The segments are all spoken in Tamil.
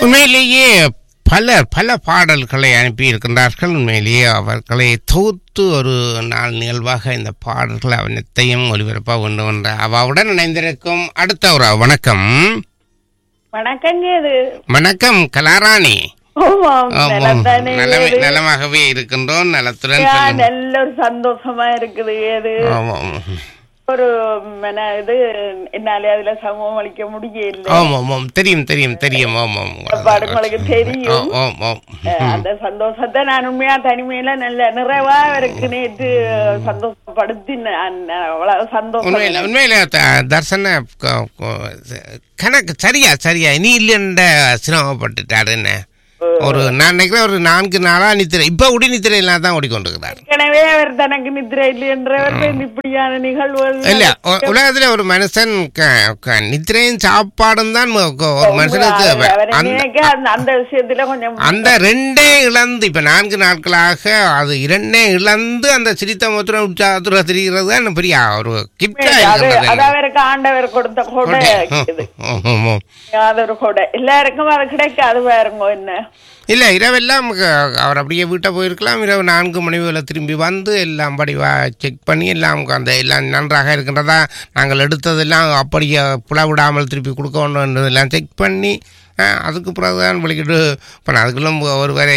உண்மையிலேயே பலர் பல பாடல்களை அனுப்பியிருக்கின்றார்கள் உண்மையிலேயே அவர்களை தொகுத்து ஒரு நாள் நிகழ்வாக இந்த பாடல்கள் அவனத்தையும் ஒலிபரப்ப வேண்டும் என்ற அவாவுடன் இணைந்திருக்கும் அடுத்த ஒரு வணக்கம் வணக்கங்க இது வணக்கம் கலாராணி ஆமாம், ஆமாம். நலம்தானே நலமே- இது? நலமாகவே இருக்கின்றோம் நலத்துடன் யா, சொல்லுங்க. நல்ல ஒரு சந்தோஷமா இருக்குது இது ஆமாம் ஒரு மன இது என்னாலே அதுல சமூகம் அளிக்க முடியல ஆமாம் ஆமாம் தெரியும் தெரியும் தெரியும் ஆமாம் பாடு உங்களுக்கு தெரியும். ஆ, ஆம் ஆம் அஹ், அந்த சந்தோஷத்தை நான் உண்மையா தனிமையில நல்ல நிறைவா இருக்கு நேற்று சந்தோஷப்படுத்தி நான் அவ்வளவு சந்தோஷம் உண்மையில உண்மையில த- தர்சன க- க- கணக்கு சரியா சரியா நீ இல்லைன்ற சிரமப்பட்டுட்டாரு என்ன ஒரு நான் நினைக்கிறேன் ஒரு நான்கு நாளா நித்திரை இப்ப கூட நித்திரை இல்லாம தான் ஓடிக்கொண்டிருக்கிறார் ஏற்கனவே அவர் தனக்கு நித்திரை இல்லை என்றவர் இப்படியான நிகழ்வுகள் இல்ல உ- உலகத்துல ஒரு மனுஷன் க- க- நித்திரையும் சாப்பாடும் தான் மு- க- ஒரு மனுஷனுக்கு அவர் அவரை அந்த நினைக்க அந்த- அந்த விஷயத்துல கொஞ்சம் அந்த ரெண்டே இழந்து இப்ப நான்கு நாட்களாக அது இரண்டே இழந்து அந்த சிரித்த முத்திரம் உற்சாகத்துல திரிகிறது தான் பெரிய ஒரு கிப்டா அது அது இருக்கின்றது அவருக்கு ஆண்டவர் கொடுத்த கொடை இது அது ஒரு கொடை எல்லாருக்கும் அது கிடைக்காது பாருங்க என்ன இல்ல இரவெல்லாம் க- அவர் அப்படியே வீட்டை போயிருக்கலாம் இரவு நான்கு மணி வேலை திரும்பி வந்து எல்லாம் படிவா செக் பண்ணி எல்லாம் அந்த எல்லாம் நன்றாக இருக்கின்றதா நாங்கள் எடுத்ததெல்லாம் அப்படியே புலவிடாமல் திருப்பி கொடுக்க வேண்டும் எல்லாம் செக் பண்ணி அஹ், அதுக்கு பிறகுதான் வெளிக்கிட்டு இப்போ அதுக்குள்ள ஒரு வரை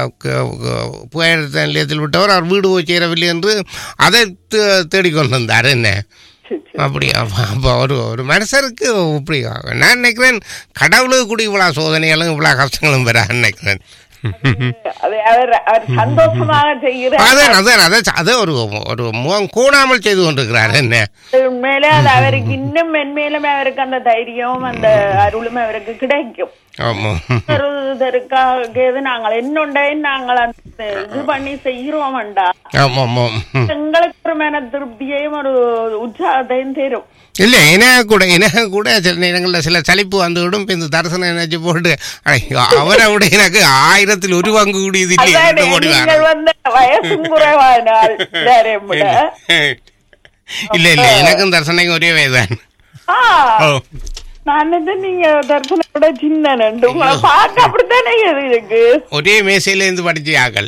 புகையிரத்த நிலையத்தில் விட்டவர் அவர் வீடு போய் சேரவில்லை என்று அதை தே- தேடிக்கொண்டு வந்தார் என்ன அப்படியா அப்போ ஒரு ஒரு மனுஷருக்கு இப்படி நான் நினைக்கிறேன் கடவுளுக்கு கூட இவ்வளோ சோதனைகளும் இவ்வளோ கஷ்டங்களும் பெற நினைக்கிறேன் அது அவர் அவர் சந்தோஷமாக செய்கிற அதான் அதான் அதான் அது ஒரு ஒரு முகம் கூடாமல் செய்து கொண்டிருக்கிறார் என்ன உண்மையிலே அது அவருக்கு இன்னும் மென்மேலும் அவருக்கு அந்த தைரியம் அந்த அருளும் அவருக்கு கிடைக்கும் ஆமாம் தருக்காக இது நாங்கள் என்னுண்டே நாங்கள் அந்த இது பண்ணி செய்கிறோம்டா ஆமாம் ஆமாம் எங்களுக்கு ஒரு மன திருப்தியையும் ஒரு உற்சாகத்தையும் தரும் இல்லை எனக்கு கூட எனக்கு கூட சில நேரங்களில் சில சலிப்பு வந்துவிடும் இப்ப இந்த தரிசனம் நினைச்சு போட்டு அட, அவரை விட எனக்கு ஆயிரத்தில் ஒரு பங்கு கூடியது இல்லை அதானே, என்று ஓடிவார் நீங்கள் வந்து வயசும் குறைவானால் எல்லாரையும் விட. இல்ல இல்ல எனக்கும் தரிசனைக்கும் ஒரே வயதான் ஆ, ஓ நான் நினைச்சேன் நீங்க தரிசனோட சின்ன நண்டு உங்களை பார்க்க அப்படித்தானே இது இருக்கு ஒரே மேசையில இருந்து படிச்ச ஆக்கள்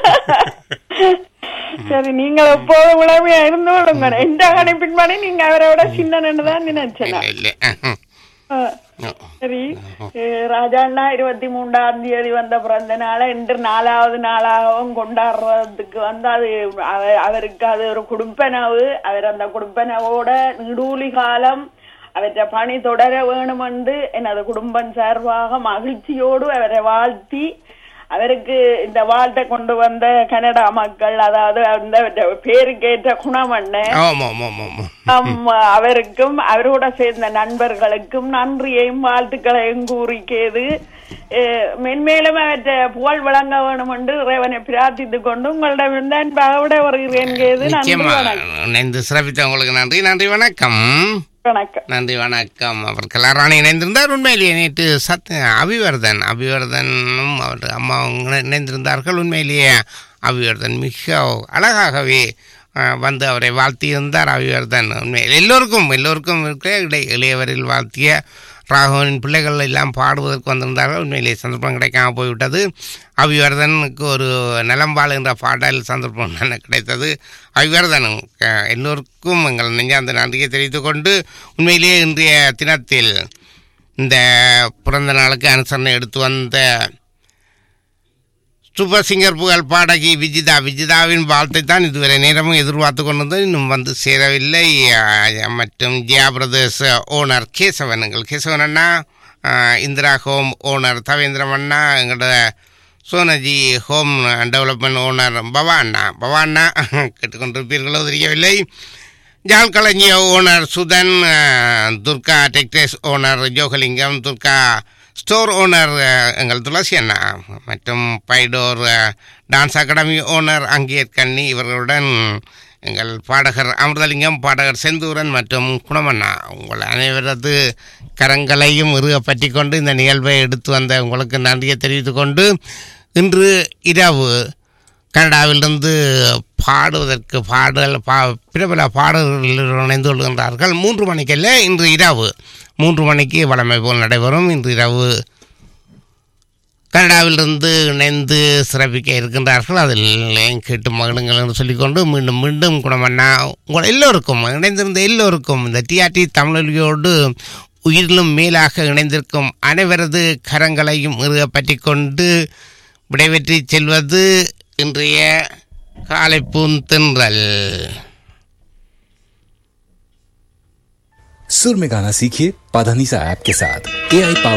சரி நீங்கள் எப்போதும் உடமையா இருந்து விடுங்க எந்த கணிப்பின் படி நீங்க அவரோட சின்ன நண்டு தான் நினைச்சேன் இல்ல இல்ல அஹ், ஆ, அஹ். சரி அஹ், ராஜாண்ணா இருபத்தி மூன்றாம் தேதி வந்த பிறந்த நாளை இன்று நாலாவது நாளாகவும் கொண்டாடுறதுக்கு வந்து அது அவ- அவருக்கு அது ஒரு குடும்பனவு அவர் அந்த குடும்பனவோட நெடூலி காலம் அவற்றை பணி தொடர வேணும் என்று எனது குடும்பம் சார்பாக மகிழ்ச்சியோடு அவரை வாழ்த்தி அவருக்கு இந்த வாழ்த்தை கொண்டு வந்த கனடா மக்கள் அதாவது அந்த பேருக்கேற்ற குணம் என்ன ஆமா ஆமா ஆமா ஆமா ஆம், அவருக்கும் அவரோட சேர்ந்த நண்பர்களுக்கும் நன்றியையும் வாழ்த்துக்களையும் கூறிக்கேது அஹ், மென்மேலும் அவற்றை புகழ் வழங்க வேணும் என்று இறைவனை பிரார்த்தித்துக் கொண்டு உங்களிடம் இருந்தான் விட வருகிறேன் கேது நன்றி நிச்சயமா வணக்கம் இணைந்து சிறப்பித்த உங்களுக்கு நன்றி நன்றி வணக்கம் வணக்கம் நன்றி வணக்கம் அவர் கலாராணி இணைந்திருந்தார் உண்மையிலேயே நேற்று சத் அபிவர்தன் அபிவர்தனும் அவர் அம்மா அவங்க இணைந்திருந்தார்கள் உண்மையிலேயே அபிவர்தன் மிக அழகாகவே அஹ், வந்து அவரை வாழ்த்தியிருந்தார் அபிவர்தன் உண்மையில் எல்லோருக்கும் எல்லோருக்கும் இருக்கிற இடை இளையவரில் வாழ்த்திய ராகவனின் பிள்ளைகள் எல்லாம் பாடுவதற்கு வந்திருந்தார்கள் உண்மையிலே சந்தர்ப்பம் கிடைக்காம போய்விட்டது அபிவர்தனுக்கு ஒரு நலம்பால் என்ற பாடல் சந்தர்ப்பம் எனக்கு கிடைத்தது அபிவர்தன் அஹ், எல்லோருக்கும் எங்கள் நெஞ்சார்ந்த நன்றியை தெரிவித்துக் கொண்டு உண்மையிலேயே இன்றைய தினத்தில் இந்த பிறந்த நாளுக்கு அனுசரணை எடுத்து வந்த சூப்பர் சிங்கர் புகழ் பாடகி விஜிதா விஜிதாவின் வாழ்த்தை தான் இதுவரை நேரமும் எதிர்பார்த்து கொண்டிருந்தது இன்னும் வந்து சேரவில்லை அஹ், மற்றும் ஜியா பிரதர்ஸ் ஓனர் கேசவன் எங்கள் கேசவன் அண்ணா அஹ், இந்திரா ஹோம் ஓனர் தவேந்திரம் அண்ணா எங்களோட Sonaji home development owner Bava அண்ணா பவா அண்ணா கேட்டுக்கொண்டிருப்பீர்களோ தெரியவில்லை ஜால் களஞ்சிய ஓனர் சுதன் அஹ், Durga textiles owner Jogalingam Durga store owner அஹ், எங்கள் துளசி அண்ணா மற்றும் பைடோர் அஹ், டான்ஸ் அகாடமி ஓனர் அங்கேயர் கண்ணி இவர்களுடன் எங்கள் பாடகர் அமிர்தலிங்கம் பாடகர் செந்தூரன் மற்றும் குணமண்ணா உங்கள் அனைவரது கரங்களையும் இறுக பற்றி கொண்டு இந்த நிகழ்வை எடுத்து வந்த உங்களுக்கு நன்றியை தெரிவித்துக் கொண்டு இன்று இரவு கனடாவிலிருந்து பாடுவதற்கு பாடல் பா பிரபல பாடல்கள் இணைந்து கொள்கின்றார்கள் மூன்று மணிக்கல்ல இன்று இரவு மூன்று மணிக்கு வழமை போல் நடைபெறும் இன்று இரவு கனடாவிலிருந்து இணைந்து சிறப்பிக்க இருக்கின்றார்கள் அதில் கேட்டு மகிழுங்கள் என்று சொல்லிக்கொண்டு மீண்டும் மீண்டும் குணமண்ணா உங்கள் எல்லோருக்கும் இணைந்திருந்த எல்லோருக்கும் இந்த டிஆர்டி தமிழொலியோடு உயிரிலும் மேலாக இணைந்திருக்கும் அனைவரது கரங்களையும் இறுக பற்றி கொண்டு விடைபெற்றி செல்வது இன்றைய காலை பூந்தென்றல் सुर में गाना सीखिए पाधानीसा ऐप के साथ ए आई